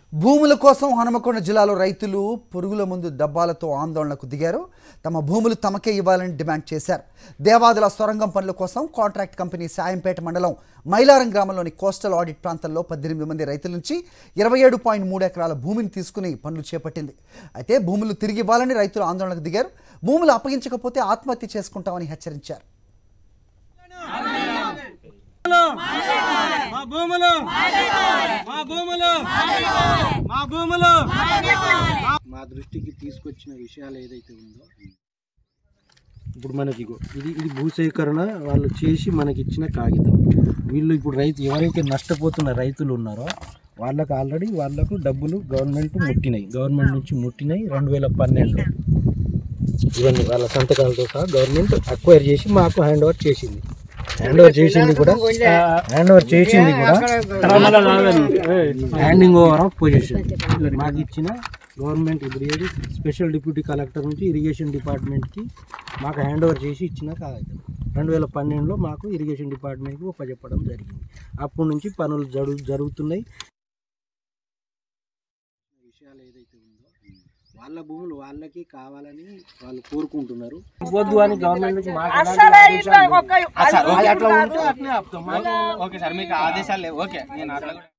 భూముల కోసం హనుమకొండ జిల్లాలో రైతులు పురుగుల ముందు డబ్బాలతో ఆందోళనకు దిగారు తమ భూములు తమకే ఇవ్వాలని డిమాండ్ చేశారు దేవాదుల సొరంగం పనుల కోసం కాంట్రాక్ట్ కంపెనీ సాయంపేట మండలం మైలారం గ్రామంలోని కోస్టల్ ఆడిట్ ప్రాంతంలో పద్దెనిమిది మంది రైతుల నుంచి ఇరవై ఏడు పాయింట్ మూడు ఎకరాల భూమిని తీసుకుని పనులు చేపట్టింది అయితే భూములు తిరిగి ఇవ్వాలని రైతులు ఆందోళనకు దిగారు భూములు అప్పగించకపోతే ఆత్మహత్య చేసుకుంటామని హెచ్చరించారు మా భూములు మా భూములు మా భూములు మా దృష్టికి తీసుకొచ్చిన విషయాలు ఏదైతే ఉందో ఇప్పుడు మనకి ఇగో ఇది ఇది భూసేకరణ వాళ్ళు చేసి మనకి ఇచ్చిన కాగితం వీళ్ళు ఇప్పుడు రైతు ఎవరైతే నష్టపోతున్న రైతులు ఉన్నారో వాళ్ళకు ఆల్రెడీ వాళ్ళకు డబ్బులు గవర్నమెంట్ ముట్టినాయి గవర్నమెంట్ నుంచి ముట్టినాయి రెండు వేల పన్నెండులో ఇవన్నీ వాళ్ళ సంతకాలతో సహా గవర్నమెంట్ అక్వైర్ చేసి మాకు హ్యాండ్ ఓవర్ చేసింది హ్యాండ్ ఓవర్ చేసింది కూడా హ్యాండ్ ఓవర్ చేసింది కూడా హ్యాండింగ్ ఓవర్ ఆఫ్ పొజిషన్ మాకు ఇచ్చిన గవర్నమెంట్ ఇప్పుడు ఏది స్పెషల్ డిప్యూటీ కలెక్టర్ నుంచి ఇరిగేషన్ డిపార్ట్మెంట్కి మాకు హ్యాండ్ ఓవర్ చేసి ఇచ్చిన కాగితం రెండు వేల పన్నెండులో మాకు ఇరిగేషన్ డిపార్ట్మెంట్కి ఒప్పచెప్పడం జరిగింది అప్పటి నుంచి పనులు జరుగు జరుగుతున్నాయి విషయాలు ఏదైతే ఉందో వాళ్ళ భూములు వాళ్ళకి కావాలని వాళ్ళు కోరుకుంటున్నారు వద్దు అని గవర్నమెంట్ నుంచి మాకు ఎలాంటి ఆదేశాలు లేవు. అది అట్లా ఉంటే అట్లే ఆపుతాం. మాకు ఓకే సార్ మీకు ఆదేశాలు లేవు ఓకే నేను అట్లా కూడా